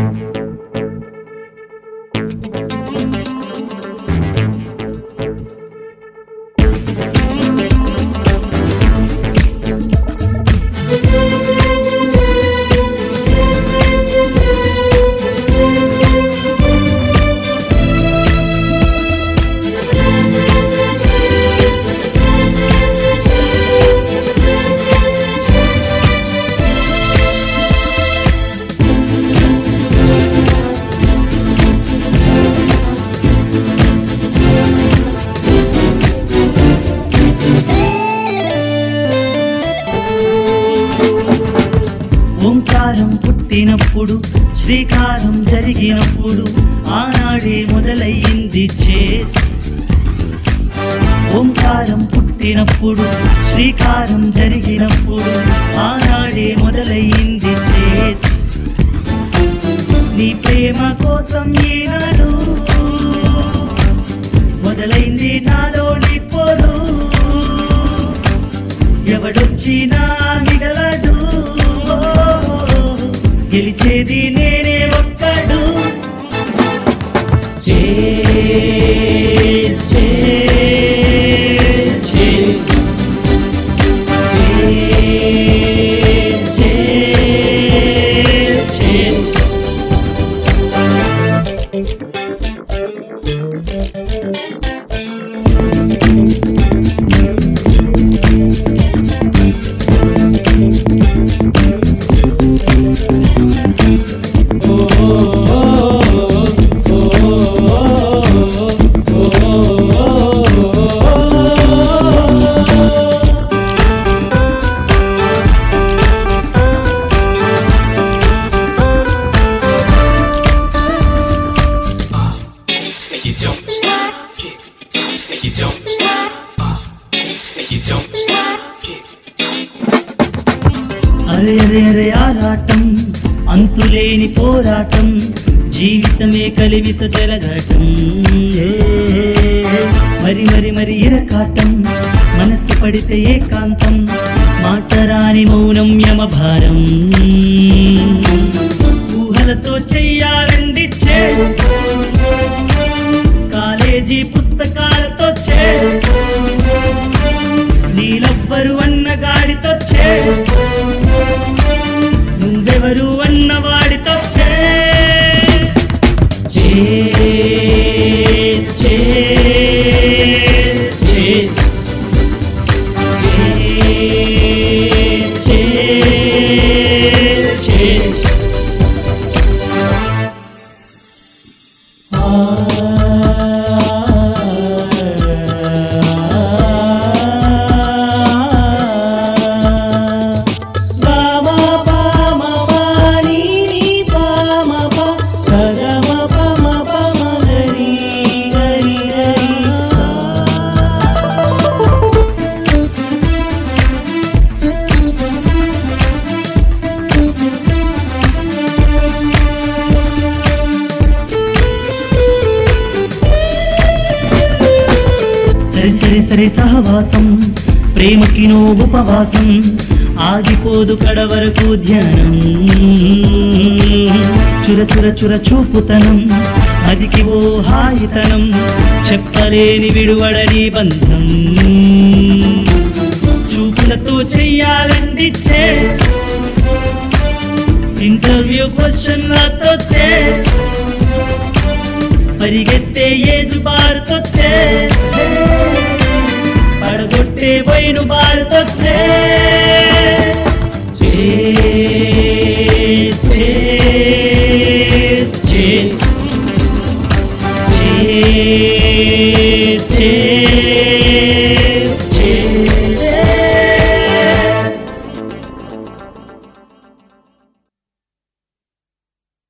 ఓంకారం పుట్టినప్పుడు శ్రీకారం జరిగినప్పుడు ఆనాడే మొదలయ్యింది చేజ్ ఓంకారం పుట్టినప్పుడు శ్రీకారం జరిగినప్పుడు ఆనాడే మొదలయ్యింది చేజ్ నీ ప్రేమ కోసం ఈనాడు మొదలైంది నాలోని పోరు ఎవడొచ్చినా మిగలడు గెలిచేది నేనే ఒక్కడు Cheers, cheers, cheers. Cheers, cheers, cheers. and you don't stop. Yeah. And you don't stop. Uh, and you don't stop. Yeah. అరే అరే అరే ఆరాటం అంతులేని పోరాటం జీవితమే కలివిత జలఘటం ఏ, మరి మరి మరి ఇరకాటం మనస్సు పడితే ఏకాంతం మాటరాని మౌనం యమభారం ఊహలతో చెయ్యాలండి చే కాలేజీ పుస్తకాలతో చే నీలవ్వరు అన్న గాడితో చే నువ్వెవరు అన్న వాడితో చే చే చే చే చే చే చే సరి సరి సరి సహవాసం ప్రేమకి నో ఉపవాసం ఆగిపోదు కడ వరకు ధ్యానం చుర చుర చుర చూపుతనం అదికి ఓ హాయితనం చెప్పలేని విడువడని బంధం చూపులతో చెయ్యాలండి చే ఇంటర్వ్యూ క్వశ్చన్లతో చే పరిగెత్తే ఏజు బారుతొచ్చే పడగొట్టే వైను బారుతొచ్చే Cheers, cheers, cheers. Cheers, cheers,